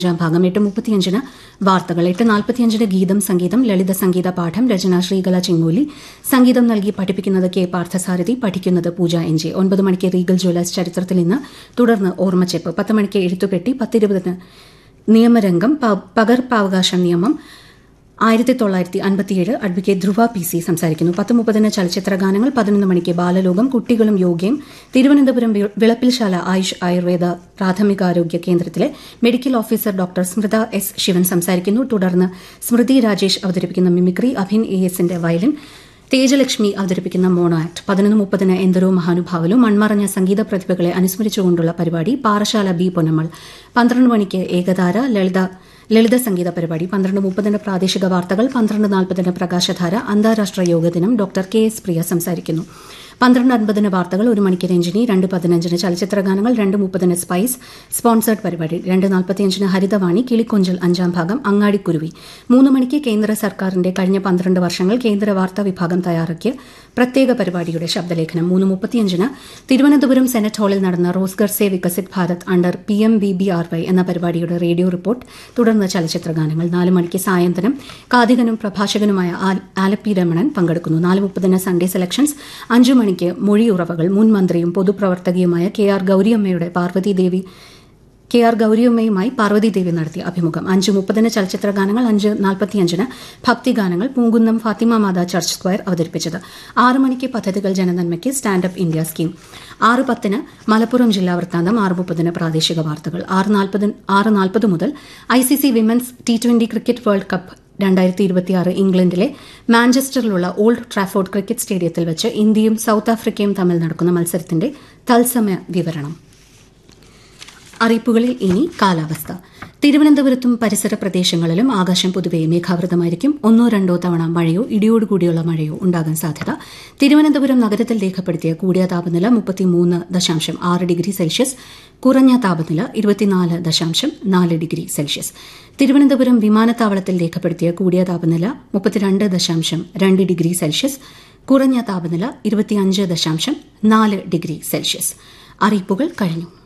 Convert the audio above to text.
അഞ്ചാം ഭാഗം എട്ട് മുപ്പത്തിയഞ്ചിന് വാർത്തകൾ എട്ട് നാൽപ്പത്തിയഞ്ചിന് ഗീതം സംഗീതം ലളിത സംഗീത പാഠം രചന ശ്രീകല ചിങ്ങോലി സംഗീതം നൽകി പഠിപ്പിക്കുന്നത് കെ പാർത്ഥസാരഥി പഠിക്കുന്നത് പൂജ എൻ ജെ ഒൻപത് മണിക്ക് റീഗൽ ജ്വല്ലേഴ്സ് ചരിത്രത്തിൽ ഇന്ന് തുടർന്ന് ഓർമ്മച്ചെപ്പ് പത്ത് മണിക്ക് എഴുത്തുപെട്ടി പത്തിരുപതിന് നിയമരംഗം പ- പകർപ്പവകാശ നിയമം ആയിരത്തി തൊള്ളായിരത്തി അൻപത്തിയേഴ് അഡ്വക്കേറ്റ് ധ്രുവ പി സി സംസാരിക്കുന്നു പത്ത് മുപ്പതിന് ചലച്ചിത്ര ഗാനങ്ങൾ പതിനൊന്ന് മണിക്ക് ബാലലോകം കുട്ടികളും യോഗയും തിരുവനന്തപുരം വി- വിളപ്പിൽശാല ആയുഷ് ആയുർവേദ പ്രാഥമികാരോഗ്യ കേന്ദ്രത്തിലെ medical officer doctor Smrutha S Sivan സംസാരിക്കുന്നു തുടർന്ന് സ്മൃതി രാജേഷ് അവതരിപ്പിക്കുന്ന മിമിക്രി അഭിൻ എ എസിന്റെ വയലിൻ തേജലക്ഷ്മി അവതരിപ്പിക്കുന്ന മോണോ ആക്ട് പതിനൊന്ന് മുപ്പതിന് എന്തരോ മഹാനുഭാവലും മൺമറഞ്ഞ സംഗീത പ്രതിഭകളെ അനുസ്മരിച്ചുകൊണ്ടുള്ള പരിപാടി പാറശാല ബി പൊന്നമ്മൾ പന്ത്രണ്ട് മണിക്ക് ഏകതാര ലളിത ലളിത സംഗീത പരിപാടി പന്ത്രണ്ട് മുപ്പതിന് പ്രാദേശിക വാർത്തകൾ പന്ത്രണ്ട് നാൽപ്പതിന് പ്രകാശധാര അന്താരാഷ്ട്ര യോഗ ദിനം ഡോക്ടർ കെ എസ് പ്രിയ സംസാരിക്കുന്നു പന്ത്രണ്ട് അൻപതിന് വാർത്തകൾ ഒരു മണിക്ക് രഞ്ജിനി രണ്ട് പതിനഞ്ചിന് ചലച്ചിത്ര ഗാനങ്ങൾ രണ്ട് മുപ്പതിന് സ്പൈസ് സ്പോൺസേഡ് പരിപാടി രണ്ട് നാൽപ്പത്തിയഞ്ചിന് ഹരിതവാണി കിളിക്കൊഞ്ചൽ അഞ്ചാം ഭാഗം അങ്ങാടിക്കുരുവി മൂന്ന് മണിക്ക് കേന്ദ്ര സർക്കാരിന്റെ കഴിഞ്ഞ പന്ത്രണ്ട് വർഷങ്ങൾ കേന്ദ്ര വാർത്താ വിഭാഗം തയ്യാറാക്കിയ പ്രത്യേക പരിപാടിയുടെ ശബ്ദലേഖനം മൂന്ന് മുപ്പത്തിയഞ്ചിന് തിരുവനന്തപുരം സെനറ്റ് ഹാളിൽ നടന്ന Rozgar se Viksit Bharat under P M B B R Y എന്ന പരിപാടിയുടെ റേഡിയോ റിപ്പോർട്ട് തുടർന്ന് ചലച്ചിത്ര ഗാനങ്ങൾ നാല് മണിക്ക് സായന്തനം കാതികനും പ്രഭാഷകനുമായ ആൽ- ആലപ്പി രമണൻ പങ്കെടുക്കുന്നു നാല് മുപ്പതിന് സൺഡേ സെലക്ഷൻസ് അഞ്ചു മണിക്ക് മൊഴിയുറവകൾ മുൻ മന്ത്രിയും പൊതുപ്രവർത്തകയുമായ കെ ആർ ഗൌരിയമ്മയുടെ പാർവതീദേവി കെ ആർ ഗൌരിയമ്മയുമായി പാർവതീദേവി നടത്തിയ അഭിമുഖം അഞ്ച് മുപ്പതിന് ചലച്ചിത്ര ഗാനങ്ങൾ അഞ്ച് നാൽപ്പത്തിയഞ്ചിന് ഭക്തിഗാനങ്ങൾ Poonkunnam Fatima Matha church choir അവതരിപ്പിച്ചത് ആറ് മണിക്ക് പദ്ധതികൾ ജനനന്മയ്ക്ക് സ്റ്റാൻഡപ്പ് ഇന്ത്യ സ്കീം ആറ് പത്തിന് മലപ്പുറം ജില്ലാ വൃത്താന്തം ആറ് മുപ്പതിന് പ്രാദേശിക വാർത്തകൾ ആറ് നാൽപ്പത് ആറ് നാൽപ്പത് മുതൽ I C C women's T twenty cricket world cup രണ്ടായിരത്തി ഇരുപത്തിയാറ് ഇംഗ്ലണ്ടിലെ മാഞ്ചസ്റ്ററിലുള്ള ഓൾഡ് ട്രാഫോർഡ് ക്രിക്കറ്റ് സ്റ്റേഡിയത്തിൽ വെച്ച് ഇന്ത്യയും സൌത്ത് ആഫ്രിക്കയും തമ്മിൽ നടക്കുന്ന മത്സരത്തിന്റെ തത്സമയ വിവരണം അറിയിപ്പുകളിൽ ഇനി കാലാവസ്ഥ തിരുവനന്തപുരത്തും പരിസര പ്രദേശങ്ങളിലും ആകാശം പൊതുവെ മേഘാവൃതമായിരിക്കും ഒന്നോ രണ്ടോ തവണ മഴയോ ഇടിയോടുകൂടിയുള്ള മഴയോ ഉണ്ടാകാൻ സാധ്യത തിരുവനന്തപുരം നഗരത്തിൽ രേഖപ്പെടുത്തിയ കൂടിയ താപനില മുപ്പത്തിമൂന്ന് ദശാംശം ആറ് ഡിഗ്രി സെൽഷ്യസ് കുറഞ്ഞ താപനില ഇരുപത്തിനാല് ദശാംശം നാല് ഡിഗ്രി സെൽഷ്യസ് തിരുവനന്തപുരം വിമാനത്താവളത്തിൽ രേഖപ്പെടുത്തിയ കൂടിയ താപനില മുപ്പത്തിരണ്ട് ദശാംശം രണ്ട് ഡിഗ്രി സെൽഷ്യസ് കുറഞ്ഞ താപനില ഇരുപത്തിയഞ്ച് ദശാംശം നാല് ഡിഗ്രി സെൽഷ്യസ് അറിയിപ്പുകൾ കഴിഞ്ഞു